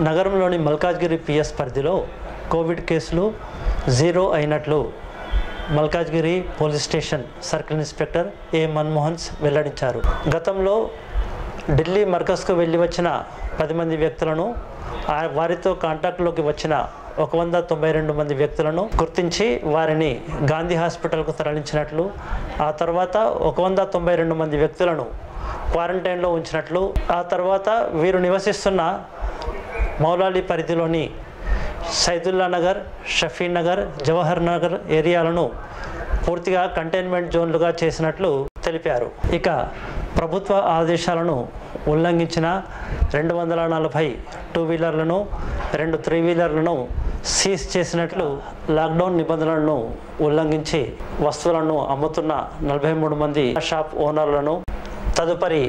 నగరంలోని మల్కాజ్గిరి పిఎస్ పరిధిలో కోవిడ్ కేసులు జీరో అయినట్లు Malkajgiri police station circle inspector A మన్మోహన్స్ వెల్లడించారు గతంలో ఢిల్లీ మర్కజ్కు వెళ్ళి వచ్చిన పది మంది వ్యక్తులను ఆ వారితో కాంటాక్ట్లోకి వచ్చిన ఒక వంద తొంభై రెండు మంది వ్యక్తులను గుర్తించి వారిని గాంధీ హాస్పిటల్కు తరలించినట్లు ఆ తర్వాత ఒక వంద తొంభై రెండు మంది వ్యక్తులను క్వారంటైన్లో ఉంచినట్లు ఆ తర్వాత వీరు నివసిస్తున్న మౌలాలి పరిధిలోని సైదుల్లా నగర్ షఫీ నగర్ జవహర్ నగర్ ఏరియాలను పూర్తిగా కంటైన్మెంట్ జోన్లుగా చేసినట్లు తెలిపారు ఇక ప్రభుత్వ ఆదేశాలను ఉల్లంఘించిన రెండు వందల నలభై టూ వీలర్లను రెండు త్రీ వీలర్లను సీజ్ చేసినట్లు లాక్డౌన్ నిబంధనలను ఉల్లంఘించి వస్తువులను అమ్ముతున్న నలభై మూడు మంది షాప్ ఓనర్లను తదుపరి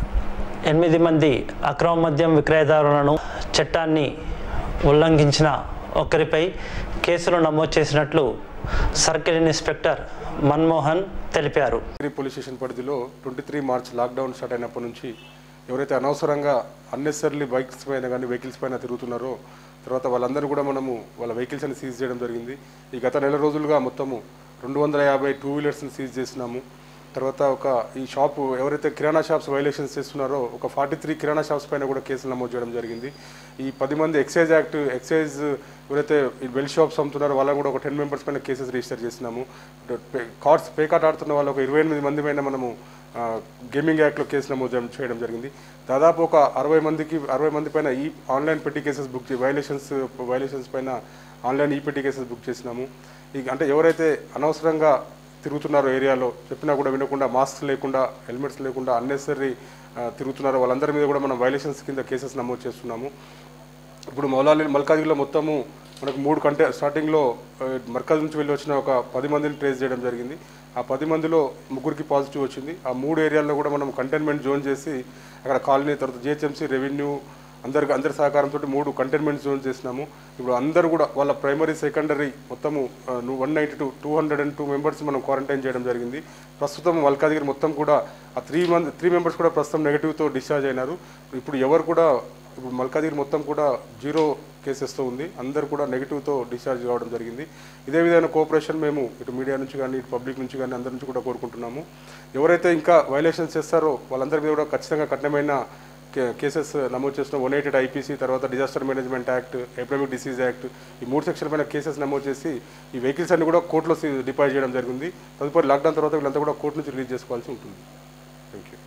ఎనిమిది మంది అక్రమ మద్యం విక్రయదారులను చట్టాన్ని ఉల్లంఘించిన ఒకరిపై కేసులు నమోదు చేసినట్లు సర్కిల్ ఇన్స్పెక్టర్ మన్మోహన్ తెలిపారు గిరి పోలీస్ స్టేషన్ పరిధిలో twenty three March lockdown start అయినప్పటి నుంచి ఎవరైతే అనవసరంగా అన్నెసర్లీ బైక్స్ పైన కానీ వెహికల్స్ పైన తిరుగుతున్నారో తర్వాత వాళ్ళందరూ కూడా మనము వాళ్ళ వెహికల్స్ అని సీజ్ చేయడం జరిగింది ఈ గత నెల రోజులుగా మొత్తము రెండు వందల యాభై టూ వీలర్స్ని సీజ్ చేసినాము తర్వాత ఒక ఈ షాపు ఎవరైతే కిరాణా షాప్స్ వైలేషన్స్ చేస్తున్నారో ఒక ఫార్టీ త్రీ కిరాణా షాప్స్ పైన కూడా కేసులు నమోదు చేయడం జరిగింది ఈ పది మంది ఎక్సైజ్ యాక్ట్ ఎక్సైజ్ ఎవరైతే ఈ బెల్ షాప్స్ అమ్ముతున్నారో వాళ్ళని కూడా ఒక టెన్ మెంబర్స్ పైన కేసెస్ రిజిస్టర్ చేసినాము కార్డ్స్ పేకాట్ ఆడుతున్న వాళ్ళు ఒక ఇరవై ఎనిమిది మంది పైన మనము ఆ, గేమింగ్ యాక్ట్లో కేసు నమోదు చేయడం- చేయడం జరిగింది దాదాపు ఒక అరవై మందికి అరవై మంది పైన ఈ ఆన్లైన్ పెట్టి కేసెస్ బుక్ చే వైలేషన్స్ వైలేషన్స్ పైన ఆన్లైన్ ఈ పెట్టి కేసెస్ బుక్ చేసినాము ఈ అంటే ఎవరైతే అనవసరంగా తిరుగుతున్నారో ఏరియాలో చెప్పినా కూడా వినకుండా మాస్క్ లేకుండా హెల్మెట్స్ లేకుండా అన్నెసరీ తిరుగుతున్నారో వాళ్ళందరి మీద కూడా మనం వైలేషన్స్ కింద కేసెస్ నమోదు చేస్తున్నాము ఇప్పుడు మౌలాలి మల్కాజ్గిరిలో మొత్తము మనకు మూడు కంటే స్టార్టింగ్లో ఆ, మర్కజ్ నుంచి వెళ్ళి వచ్చిన ఒక పది మందిని ట్రేస్ చేయడం జరిగింది ఆ పది మందిలో ముగ్గురికి పాజిటివ్ వచ్చింది ఆ మూడు ఏరియాల్లో కూడా మనం కంటైన్మెంట్ జోన్ చేసి అక్కడ కాలనీ తర్వాత జిహెచ్ఎంసీ రెవెన్యూ అందరికి అందరి సహకారంతో మూడు కంటైన్మెంట్ జోన్ చేసినాము ఇప్పుడు అందరూ కూడా వాళ్ళ ప్రైమరీ సెకండరీ మొత్తము one ninety two two hundred and two members మనం క్వారంటైన్ చేయడం జరిగింది ప్రస్తుతం మల్కాజ్గిరి మొత్తం కూడా ఆ త్రీ మంత్ త్రీ మెంబర్స్ కూడా ప్రస్తుతం నెగిటివ్తో డిశ్చార్జ్ అయినారు ఇప్పుడు ఎవరు కూడా ఇప్పుడు మల్కాజ్గిరి మొత్తం కూడా జీరో కేసెస్తో ఉంది అందరు కూడా నెగిటివ్తో డిశ్చార్జ్ కావడం జరిగింది ఇదే విధమైన కోఆపరేషన్ మేము ఇటు మీడియా నుంచి కానీ ఇటు పబ్లిక్ నుంచి కానీ అందరి నుంచి కూడా కోరుకుంటున్నాము ఎవరైతే ఇంకా వైలేషన్స్ చేస్తారో వాళ్ళందరి మీద కూడా ఖచ్చితంగా కఠినమైన కే- కేసెస్ నమోదు చేసిన వన్ ఎయిటెడ్ ఐపీసీ తర్వాత disaster management act epidemic disease act ఈ మూడు సెక్షన్ పైన కేసెస్ నమోదు చేసి ఈ వెహికల్స్ అన్ని కూడా కోర్టులో డిపాజిట్ చేయడం జరిగింది తదుపరి లాక్డౌన్ తర్వాత వీళ్ళంతా కూడా కోర్టు నుంచి రిలీజ్ చేసుకోవాల్సి ఉంటుంది థ్యాంక్ యూ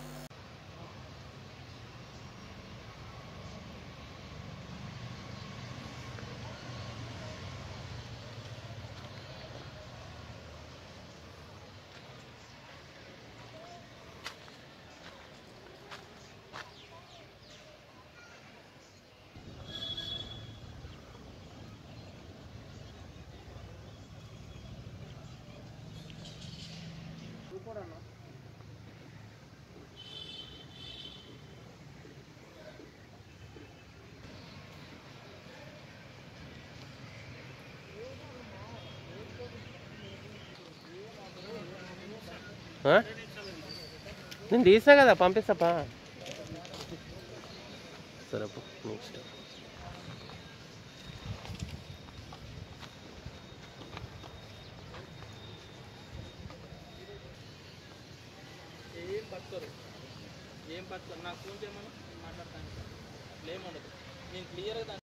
ఆ? నేను తీసా కదా పంపిస్తాపా సరే నెక్స్ట్ ఏం పట్టుకోరు ఏం పట్టుకోరు నాకు ఫోన్ చేయమని నేను మాట్లాడతాను ఏం ఉండదు నేను క్లియర్గా